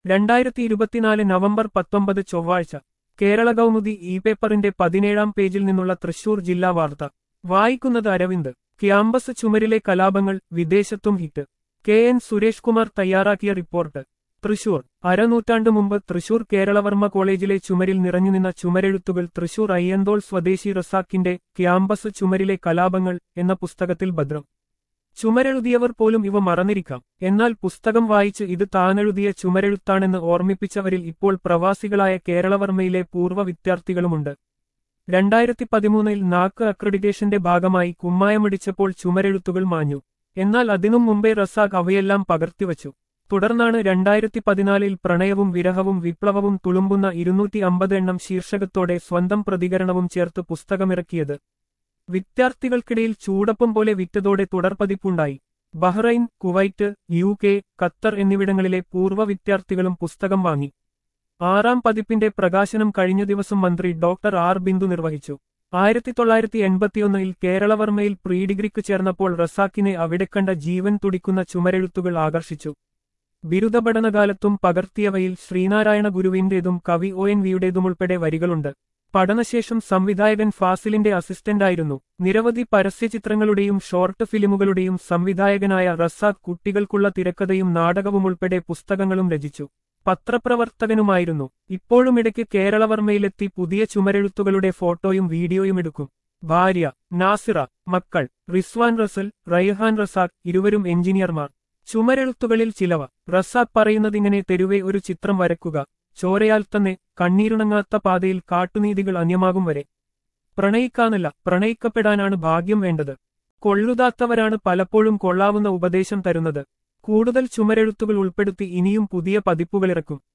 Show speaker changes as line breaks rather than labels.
രണ്ടായിരത്തി ഇരുപത്തിനാല് നവംബർ പത്തൊമ്പത് ചൊവ്വാഴ്ച കേരള കൗമുദി ഇ പേപ്പറിന്റെ പതിനേഴാം പേജിൽ നിന്നുള്ള തൃശൂർ ജില്ലാ വാർത്ത വായിക്കുന്നത് അരവിന്ദ് ക്യാമ്പസ് ചുമരിലെ കലാപങ്ങൾ വിദേശത്തും hit K N Suresh Kumar തയ്യാറാക്കിയ റിപ്പോർട്ട് തൃശൂർ അരനൂറ്റാണ്ടു മുമ്പ് തൃശൂർ കേരളവർമ്മ കോളേജിലെ ചുമരിൽ നിറഞ്ഞുനിന്ന ചുമരെഴുത്തുകൾ തൃശൂർ അയ്യന്തോൾ സ്വദേശി റസാക്കിന്റെ ക്യാമ്പസ് ചുമരിലെ കലാപങ്ങൾ എന്ന പുസ്തകത്തിൽ ഭദ്രം ചുമരെഴുതിയവർ പോലും ഇവ മറന്നിരിക്കാം എന്നാൽ പുസ്തകം വായിച്ച് ഇത് താനെഴുതിയ ചുമരെഴുത്താണെന്ന് ഓർമ്മിപ്പിച്ചവരിൽ ഇപ്പോൾ പ്രവാസികളായ കേരളവർമ്മയിലെ പൂർവ്വ വിദ്യാർത്ഥികളുമുണ്ട് രണ്ടായിരത്തി പതിമൂന്നിൽ നാക്ക് അക്രഡിറ്റേഷന്റെ ഭാഗമായി കുമ്മായമടിച്ചപ്പോൾ ചുമരെഴുത്തുകൾ മാഞ്ഞു എന്നാൽ അതിനും മുമ്പേ റസാഖ് അവയെല്ലാം പകർത്തിവച്ചു തുടർന്നാണ് രണ്ടായിരത്തി പതിനാലിൽ പ്രണയവും വിരഹവും വിപ്ലവവും തുളുമ്പുന്ന ഇരുന്നൂറ്റി അമ്പത് എണ്ണം ശീർഷകത്തോടെ സ്വന്തം പ്രതികരണവും ചേർത്ത് പുസ്തകമിറക്കിയത് വിദ്യാർത്ഥികൾക്കിടയിൽ ചൂടപ്പം പോലെ വിറ്റതോടെ തുടർപതിപ്പുണ്ടായി Bahrain Kuwait U K Qatar എന്നിവിടങ്ങളിലെ പൂർവ്വ വിദ്യാർത്ഥികളും പുസ്തകം വാങ്ങി ആറാം പതിപ്പിന്റെ പ്രകാശനം കഴിഞ്ഞ ദിവസം മന്ത്രി ഡോക്ടർ ആർ ബിന്ദു നിർവഹിച്ചു ആയിരത്തി തൊള്ളായിരത്തി എൺപത്തിയൊന്നിൽ കേരളവർമ്മയിൽ പ്രീ ഡിഗ്രിക്ക് ചേർന്നപ്പോൾ റസാക്കിനെ അവിടെ കണ്ട ജീവൻ തുടിക്കുന്ന ചുമരെഴുത്തുകൾ ആകർഷിച്ചു ബിരുദ പഠനകാലത്തും പകർത്തിയവയിൽ ശ്രീനാരായണ ഗുരുവിന്റേതും കവി ഒ എൻ വിയുടേതുമുൾപ്പെടെ വരികളുണ്ട് പഠനശേഷം സംവിധായകൻ ഫാസിലിന്റെ അസിസ്റ്റന്റായിരുന്നു നിരവധി പരസ്യചിത്രങ്ങളുടെയും ഷോർട്ട് ഫിലിമുകളുടെയും സംവിധായകനായ റസാഖ് കുട്ടികൾക്കുള്ള തിരക്കഥയും നാടകവും ഉൾപ്പെടെ പുസ്തകങ്ങളും രചിച്ചു പത്രപ്രവർത്തകനുമായിരുന്നു ഇപ്പോഴും ഇടയ്ക്ക് കേരളവർമ്മയിലെത്തി പുതിയ ചുമരെഴുത്തുകളുടെ ഫോട്ടോയും വീഡിയോയും എടുക്കും ഭാര്യ നാസിറ മക്കൾ റിസ്വാൻ റസൽ റൈഹാൻ റസാഖ് ഇരുവരും എഞ്ചിനീയർമാർ ചുമരെഴുത്തുകളിൽ ചിലവ റസാഖ് പറയുന്നതിങ്ങനെ തെരുവെ ഒരു ചിത്രം വരക്കുക ചോരയാൽ തന്നെ കണ്ണീരുണങ്ങാത്ത പാതയിൽ കാട്ടുനീതികൾ അന്യമാകും വരെ പ്രണയിക്കാനല്ല പ്രണയിക്കപ്പെടാനാണ് ഭാഗ്യം വേണ്ടത് കൊള്ളുതാത്തവരാണ് പലപ്പോഴും കൊള്ളാവുന്ന ഉപദേശം തരുന്നത് കൂടുതൽ ചുമരെഴുത്തുകൾ ഉൾപ്പെടുത്തി ഇനിയും പുതിയ പതിപ്പുകളിറക്കും